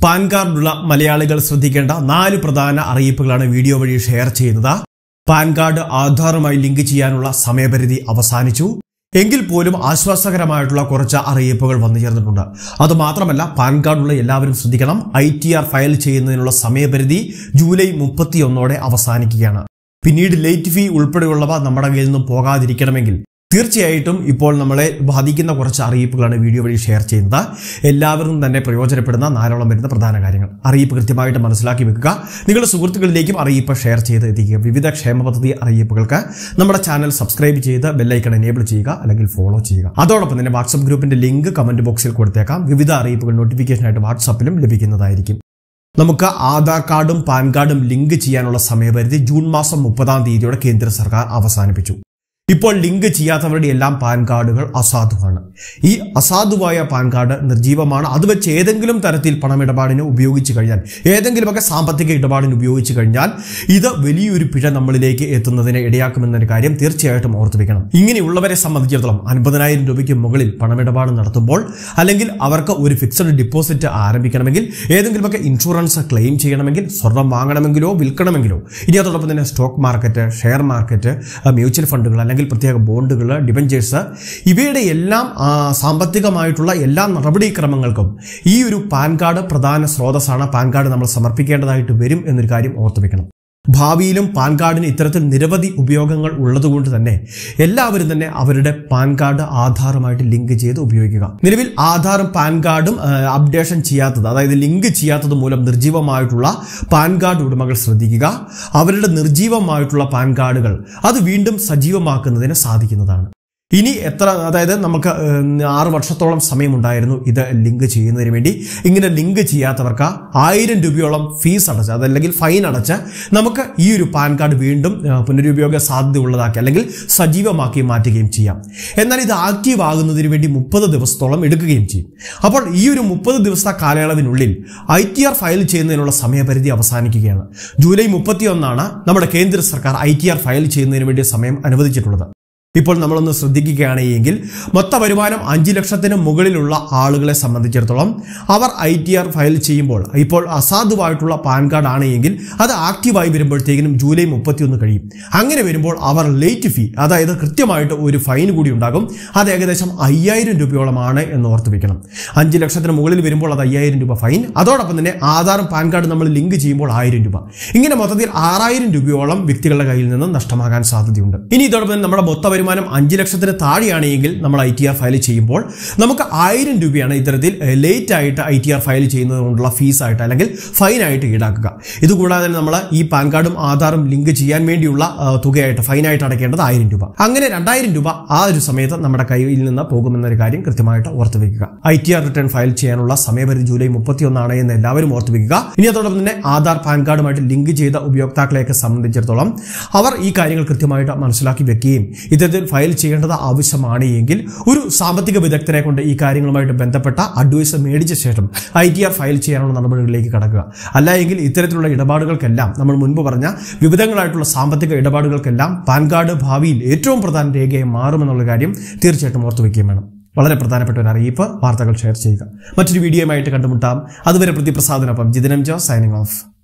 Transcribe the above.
pan കാർഡുള്ള മലയാളികൾ ശ്രദ്ധിക്കേണ്ട നാല് പ്രധാന അറിയിപ്പുകളാണ് വീഡിയോ വഴി ഷെയർ ചെയ്യുന്നത് പാൻ കാർഡ് ആധാറുമായി ലിങ്ക് ചെയ്യാനുള്ള സമയപരിധി അവസാനിച്ചു എങ്കിൽ പോലും ആശ്വാസകരമായിട്ടുള്ള കുറച്ച് അറിയിപ്പുകൾ വന്നു ചേർന്നിട്ടുണ്ട് അതുമാത്രമല്ല പാൻ കാർഡുള്ള എല്ലാവരും ശ്രദ്ധിക്കണം ഐ ടി ആർ ഫയൽ ചെയ്യുന്നതിനുള്ള സമയപരിധി ജൂലൈ മുപ്പത്തിയൊന്നോടെ അവസാനിക്കുകയാണ് പിന്നീട് ലേറ്റ് ഫീ ഉൾപ്പെടെയുള്ളവ നമ്മുടെ കയ്യിൽ നിന്നും പോകാതിരിക്കണമെങ്കിൽ തീർച്ചയായിട്ടും ഇപ്പോൾ നമ്മളെ ബാധിക്കുന്ന കുറച്ച് അറിയിപ്പുകളാണ് വീഡിയോ വഴി ഷെയർ ചെയ്യുന്നത് എല്ലാവരും തന്നെ പ്രയോജനപ്പെടുന്ന നാലോളം വരുന്ന പ്രധാന കാര്യങ്ങൾ അറിയിപ്പ് കൃത്യമായിട്ട് മനസ്സിലാക്കി വെക്കുക നിങ്ങളുടെ സുഹൃത്തുക്കളിലേക്കും അറിയിപ്പ് ഷെയർ ചെയ്ത് എത്തിക്കുക വിവിധ ക്ഷേമ പദ്ധതി അറിയിപ്പുകൾക്ക് നമ്മുടെ ചാനൽ സബ്സ്ക്രൈബ് ചെയ്ത് ബെല്ലൈക്കൺ എനേബിൾ ചെയ്യുക അല്ലെങ്കിൽ ഫോളോ ചെയ്യുക അതോടൊപ്പം തന്നെ വാട്സ്ആപ്പ് ഗ്രൂപ്പിന്റെ ലിങ്ക് കമന്റ് ബോക്സിൽ കൊടുത്തേക്കാം വിവിധ അറിയിപ്പുകൾ നോട്ടിഫിക്കേഷനായിട്ട് വാട്സാപ്പിലും ലഭിക്കുന്നതായിരിക്കും നമുക്ക് ആധാർ കാർഡും പാൻ കാർഡും ലിങ്ക് ചെയ്യാനുള്ള സമയപരിധി ജൂൺ മാസം മുപ്പതാം തീയതിയോടെ കേന്ദ്ര സർക്കാർ അവസാനിപ്പിച്ചു ഇപ്പോൾ ലിങ്ക് ചെയ്യാത്തവരുടെ എല്ലാം പാൻ കാർഡുകൾ അസാധുവാണ് ഈ അസാധുവായ പാൻ കാർഡ് നിർജീവമാണ് അത് വെച്ച് ഏതെങ്കിലും തരത്തിൽ പണമിടപാടിന് ഉപയോഗിച്ചു കഴിഞ്ഞാൽ ഏതെങ്കിലുമൊക്കെ സാമ്പത്തിക ഇടപാടിന് ഉപയോഗിച്ചു കഴിഞ്ഞാൽ ഇത് വലിയൊരു പിഴ നമ്മളിലേക്ക് എത്തുന്നതിന് ഇടയാക്കുമെന്നൊരു കാര്യം തീർച്ചയായിട്ടും ഓർത്തു വെക്കണം ഇങ്ങനെയുള്ളവരെ സംബന്ധിച്ചിടത്തോളം അൻപതിനായിരം രൂപയ്ക്ക് മുകളിൽ പണമിടപാട് നടത്തുമ്പോൾ അല്ലെങ്കിൽ അവർക്ക് ഒരു ഫിക്സഡ് ഡിപ്പോസിറ്റ് ആരംഭിക്കണമെങ്കിൽ ഏതെങ്കിലുമൊക്കെ ഇൻഷുറൻസ് ക്ലെയിം ചെയ്യണമെങ്കിൽ സ്വർണം വാങ്ങണമെങ്കിലോ വിൽക്കണമെങ്കിലോ ഇനി അതോടൊപ്പം തന്നെ stock market share market mutual ഫണ്ടുകൾ അല്ലെങ്കിൽ പ്രത്യേക ബോണ്ടുകൾ ഡിബഞ്ചേഴ്സ് ഇവയുടെ എല്ലാം ആ, സാമ്പത്തികമായിട്ടുള്ള എല്ലാ നടപടിക്രമങ്ങൾക്കും ഈ ഒരു പാൻ കാർഡ് പ്രധാന സ്രോതസ്സാണ് പാൻ കാർഡ് നമ്മൾ സമർപ്പിക്കേണ്ടതായിട്ട് വരും എന്നൊരു കാര്യം ഓർത്തു വെക്കണം ഭാവിയിലും പാൻ കാർഡിന് ഇത്തരത്തിൽ നിരവധി ഉപയോഗങ്ങൾ ഉള്ളതുകൊണ്ട് തന്നെ എല്ലാവരും തന്നെ അവരുടെ പാൻ കാർഡ് ആധാറുമായിട്ട് ലിങ്ക് ചെയ്ത് ഉപയോഗിക്കുക നിലവിൽ ആധാറും പാൻ കാർഡും ആ, അപ്ഡേഷൻ ചെയ്യാത്തത് അതായത് ലിങ്ക് ചെയ്യാത്തത് മൂലം നിർജീവമായിട്ടുള്ള പാൻ കാർഡ് ഉടമകൾ ശ്രദ്ധിക്കുക അവരുടെ നിർജീവമായിട്ടുള്ള പാൻ കാർഡുകൾ അത് വീണ്ടും സജീവമാക്കുന്നതിന് സാധിക്കുന്നതാണ് ഇനി എത്ര അതായത് നമുക്ക് ഏഹ്, ആറ് വർഷത്തോളം സമയമുണ്ടായിരുന്നു ഇത് ലിങ്ക് ചെയ്യുന്നതിന് വേണ്ടി ഇങ്ങനെ ലിങ്ക് ചെയ്യാത്തവർക്ക് ആയിരം രൂപയോളം ഫീസ് അടച്ച് അതല്ലെങ്കിൽ ഫൈൻ അടച്ച് നമുക്ക് ഈ ഒരു പാൻ കാർഡ് വീണ്ടും ഏഹ്, പുനരുപയോഗ സാധ്യത ഉള്ളതാക്കി അല്ലെങ്കിൽ സജീവമാക്കി മാറ്റുകയും ചെയ്യാം എന്നാൽ ഇത് ആക്റ്റീവ് ആകുന്നതിന് വേണ്ടി മുപ്പത് ദിവസത്തോളം എടുക്കുകയും ചെയ്യും അപ്പോൾ ഈ ഒരു മുപ്പത് ദിവസത്തെ കാലയളവിനുള്ളിൽ ഐ ടി ആർ ഫയൽ ചെയ്യുന്നതിനുള്ള സമയപരിധി അവസാനിക്കുകയാണ് ജൂലൈ മുപ്പത്തിയൊന്നാണ് നമ്മുടെ കേന്ദ്ര സർക്കാർ ഐ ടി ആർ ഫയൽ ചെയ്യുന്നതിന് വേണ്ടി സമയം അനുവദിച്ചിട്ടുള്ളത് ഇപ്പോൾ നമ്മളൊന്ന് ശ്രദ്ധിക്കുകയാണ് എങ്കിൽ മൊത്ത വരുമാനം അഞ്ച് ലക്ഷത്തിന് മുകളിലുള്ള ആളുകളെ സംബന്ധിച്ചിടത്തോളം അവർ ഐ ടി ആർ ഫയൽ ചെയ്യുമ്പോൾ ഇപ്പോൾ അസാധുവായിട്ടുള്ള പാൻ കാർഡ് ആണ് എങ്കിൽ അത് ആക്റ്റീവായി വരുമ്പോഴത്തേക്കിനും ജൂലൈ മുപ്പത്തിയൊന്ന് കഴിയും അങ്ങനെ വരുമ്പോൾ അവർ ലേറ്റ് ഫീ അതായത് കൃത്യമായിട്ട് ഒരു ഫൈൻ കൂടി ഉണ്ടാകും അത് ഏകദേശം അയ്യായിരം രൂപയോളമാണ് എന്ന് ഓർത്ത് വെക്കണം അഞ്ച് ലക്ഷത്തിന് മുകളിൽ വരുമ്പോൾ അത് അയ്യായിരം രൂപ ഫൈൻ അതോടൊപ്പം തന്നെ ആധാറും പാൻ കാർഡ് നമ്മൾ ലിങ്ക് ചെയ്യുമ്പോൾ ആയിരം രൂപ ഇങ്ങനെ മൊത്തത്തിൽ ആറായിരം രൂപയോളം വ്യക്തികളുടെ കയ്യിൽ നിന്ന് നഷ്ടമാകാൻ സാധ്യതയുണ്ട് ഇനി ഇതോടൊപ്പം തന്നെ നമ്മുടെ മൊത്ത വരുമാനം അഞ്ച് ലക്ഷത്തിന് താഴെയാണ് എങ്കിൽ നമ്മൾ ഐ ടി ആർ ഫയൽ ചെയ്യുമ്പോൾ നമുക്ക് ആയിരം രൂപയാണ് ഇത്തരത്തിൽ ലേറ്റ് ആയിട്ട് ഐ ടി ആർ ഫയൽ ചെയ്യുന്നത് കൊണ്ടുള്ള ഫീസായിട്ട് അല്ലെങ്കിൽ ഫൈനായിട്ട് ഈടാക്കുക ഇതുകൂടാതെ തന്നെ നമ്മൾ ഈ പാൻ കാർഡും ആധാറും ലിങ്ക് ചെയ്യാൻ വേണ്ടിയുള്ള ആ, തുകയായിട്ട് ഫൈനായിട്ട് അടയ്ക്കേണ്ടത് ആയിരം രൂപ അങ്ങനെ രണ്ടായിരം രൂപ ആ ഒരു സമയത്ത് നമ്മുടെ കയ്യിൽ നിന്ന് പോകുമെന്നൊരു കാര്യം കൃത്യമായിട്ട് ഓർത്ത് വെക്കുക I T R return file ചെയ്യാനുള്ള സമയപരിധി ജൂലൈ മുപ്പത്തിയൊന്നാണ് എന്ന് എല്ലാവരും ഓർത്ത് വെക്കുക ഇനി അതോടൊപ്പം തന്നെ ആധാർ പാൻ കാർഡുമായിട്ട് ലിങ്ക് ചെയ്ത ഉപയോക്താക്കളെയൊക്കെ സംബന്ധിച്ചിടത്തോളം അവർ ഈ കാര്യങ്ങൾ കൃത്യമായിട്ട് മനസ്സിലാക്കി വെക്കുകയും ഇത്തരത്തിൽ ഫയൽ ചെയ്യേണ്ടത് ആവശ്യമാണ് എങ്കിൽ ഒരു സാമ്പത്തിക വിദഗ്ധനെ കൊണ്ട് ഈ കാര്യങ്ങളുമായിട്ട് ബന്ധപ്പെട്ട അഡ്വൈസ് മേടിച്ച ശേഷം ഐ ടി ആർ ഫയൽ ചെയ്യാനുള്ള നടപടികളിലേക്ക് കടക്കുക അല്ല എങ്കിൽ ഇത്തരത്തിലുള്ള ഇടപാടുകൾക്കെല്ലാം നമ്മൾ മുൻപ് പറഞ്ഞ വിവിധങ്ങളായിട്ടുള്ള സാമ്പത്തിക ഇടപാടുകൾക്കെല്ലാം പാൻ കാർഡ് ഭാവിയിൽ ഏറ്റവും പ്രധാന രേഖയായി മാറുമെന്നുള്ള കാര്യം തീർച്ചയായിട്ടും ഓർത്തു വെക്കുകയും വേണം വളരെ പ്രധാനപ്പെട്ട ഒരു അറിയിപ്പ് വാർത്തകൾ ഷെയർ ചെയ്യുക മറ്റൊരു വീഡിയോയുമായിട്ട് കണ്ടുമുട്ടാം അതുവരെ പ്രതിപ്രസാദനൊപ്പം ജിതിനം ജോ സൈനിങ് ഓഫ്